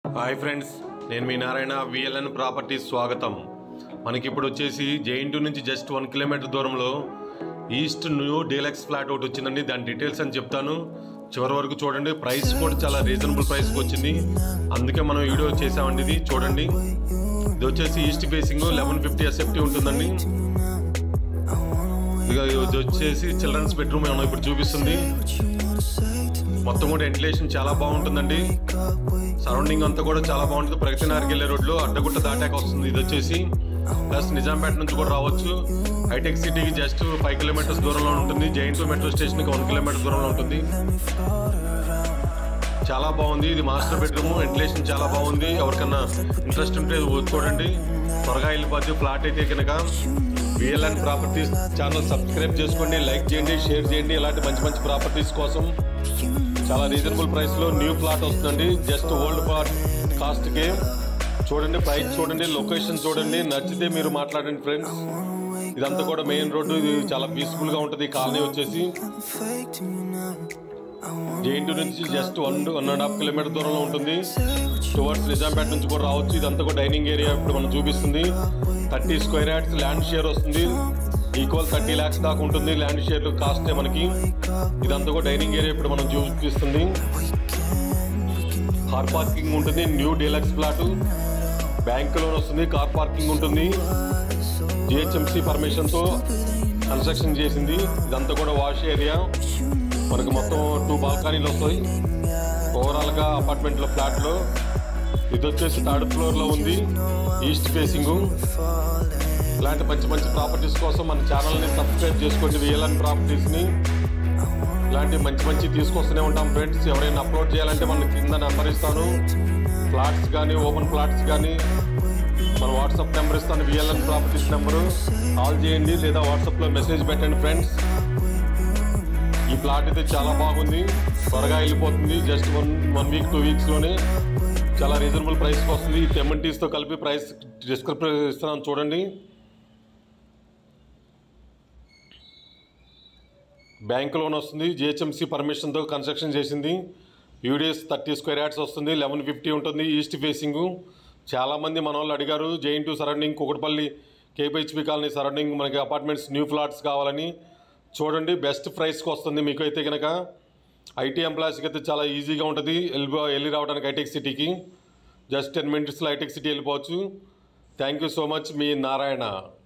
hi friends నేను మీ Narayana VLN properties స్వాగతం మనకి ఇప్పుడు వచ్చేసి జైంటు నుంచి జస్ట్ వన్ కిలోమీటర్ దూరంలో ఈస్ట్ న్యూ డీలక్స్ ఫ్లాట్ ఒకటి వచ్చిందండి దాని డీటెయిల్స్ అని చెప్తాను చివరి వరకు చూడండి ప్రైస్ కూడా చాలా రీజనబుల్ ప్రైస్కి వచ్చింది అందుకే మనం వీడియో చేసామండి ఇది చూడండి ఇది వచ్చేసి east facing eleven fifty SFT ఉంటుందండి ఇక ఇది వచ్చేసి చిల్డ్రన్స్ బెడ్రూమ్ ఏమన్నా ఇప్పుడు చూపిస్తుంది మొత్తం కూడా వెంటిలేషన్ చాలా బాగుంటుందండి సరౌండింగ్ అంతా కూడా చాలా బాగుంటుంది ప్రగతి నగర్కి వెళ్ళే రోడ్లో అడ్డగుట్ట దాటాక వస్తుంది ఇది వచ్చేసి ప్లస్ నిజాంపేట నుంచి కూడా రావచ్చు హైటెక్ సిటీకి జస్ట్ ఫైవ్ కిలోమీటర్స్ దూరంలో ఉంటుంది జైంట్ మెట్రో స్టేషన్కి వన్ కిలోమీటర్ దూరంలో ఉంటుంది చాలా బాగుంది ఇది మాస్టర్ బెడ్రూమ్ వెంటిలేషన్ చాలా బాగుంది ఎవరికన్నా ఇంట్రెస్ట్ ఉంటే చూడండి త్వరగా వెళ్ళిపోతే ఫ్లాట్ అయితే కనుక విఎల్ఎన్ ప్రాపర్టీస్ ఛానల్ సబ్స్క్రైబ్ చేసుకోండి లైక్ చేయండి షేర్ చేయండి ఇలాంటి మంచి మంచి ప్రాపర్టీస్ కోసం చాలా రీజనబుల్ ప్రైస్ లో న్యూ ప్లాట్ వస్తుందండి జస్ట్ ఓల్డ్ ప్లాట్ కాస్ట్ కి చూడండి ప్రైస్ చూడండి లొకేషన్ చూడండి నచ్చితే మీరు మాట్లాడండి ఫ్రెండ్స్ ఇదంతా కూడా మెయిన్ రోడ్డు ఇది చాలా పీస్ఫుల్ గా ఉంటుంది ఈ కాలనీ వచ్చేసి జేఎన్టీ నుంచి just one one and half kilometre దూరంలో ఉంటుంది టువర్డ్స్ నిజాంపేట నుంచి కూడా రావచ్చు ఇదంతా కూడా డైనింగ్ ఏరియా ఇప్పుడు మనం చూపిస్తుంది thirty square yards land share వస్తుంది ఈక్వల్ థర్టీ ల్యాక్స్ దాకా ఉంటుంది ల్యాండ్ షేర్ కాస్ట్ మనకి ఇదంతా కూడా డైనింగ్ ఏరియా ఇప్పుడు మనం చూపిస్తుంది కార్ పార్కింగ్ ఉంటుంది new deluxe flat bank loan వస్తుంది కార్ పార్కింగ్ ఉంటుంది జిహెచ్ఎంసీ పర్మిషన్తో కన్స్ట్రక్షన్ చేసింది ఇదంతా కూడా వాష్ ఏరియా మనకి మొత్తం టూ బాల్కనీలు వస్తాయి ఓవరాల్గా అపార్ట్మెంట్లో ఫ్లాట్లో ఇది వచ్చేసి థర్డ్ ఫ్లోర్లో ఉంది ఈస్ట్ ఫేసింగ్ ఇలాంటి మంచి మంచి ప్రాపర్టీస్ కోసం మన ఛానల్ని సబ్స్క్రైబ్ చేసుకోండి విఎల్ఎన్ ప్రాపర్టీస్ని ఇలాంటి మంచి మంచి తీసుకొస్తూనే ఉంటాం ఫ్రెండ్స్ ఎవరైనా అప్లోడ్ చేయాలంటే మన కింద నెంబర్ ఇస్తాను ఫ్లాట్స్ కానీ ఓపెన్ ఫ్లాట్స్ కానీ మన వాట్సాప్ నెంబర్ ఇస్తాను విఎల్ఎన్ ప్రాపర్టీస్ నెంబరు కాల్ చేయండి లేదా వాట్సాప్లో మెసేజ్ పెట్టండి ఫ్రెండ్స్ ఈ ప్లాట్ అయితే చాలా బాగుంది త్వరగా వెళ్ళిపోతుంది just one one week two వీక్స్లోనే చాలా రీజనబుల్ ప్రైస్కి వస్తుంది టెమెంటీస్తో కలిపి ప్రైస్ డిస్క్రిప్షన్ ఇస్తున్నాను చూడండి బ్యాంక్ లోన్ వస్తుంది జిహెచ్ఎంసీ పర్మిషన్తో కన్స్ట్రక్షన్ చేసింది యూడిఎస్ థర్టీ స్క్వేర్ యార్డ్స్ వస్తుంది లెవెన్ ఫిఫ్టీ ఉంటుంది ఈస్ట్ ఫేసింగ్ చాలామంది మన వాళ్ళు అడిగారు JNTU surrounding Kukatpally KPHB colony surrounding మనకి అపార్ట్మెంట్స్ న్యూ ఫ్లాట్స్ కావాలని చూడండి బెస్ట్ ప్రైస్కి వస్తుంది మీకు అయితే కనుక ఐటీ ఎంప్లాయీస్కి అయితే చాలా ఈజీగా ఉంటుంది వెళ్ళి వెళ్ళి రావడానికి హైటెక్ సిటీకి జస్ట్ టెన్ మినిట్స్లో హైటెక్ సిటీ వెళ్ళిపోవచ్చు థ్యాంక్ యూ సో మచ్ మీ నారాయణ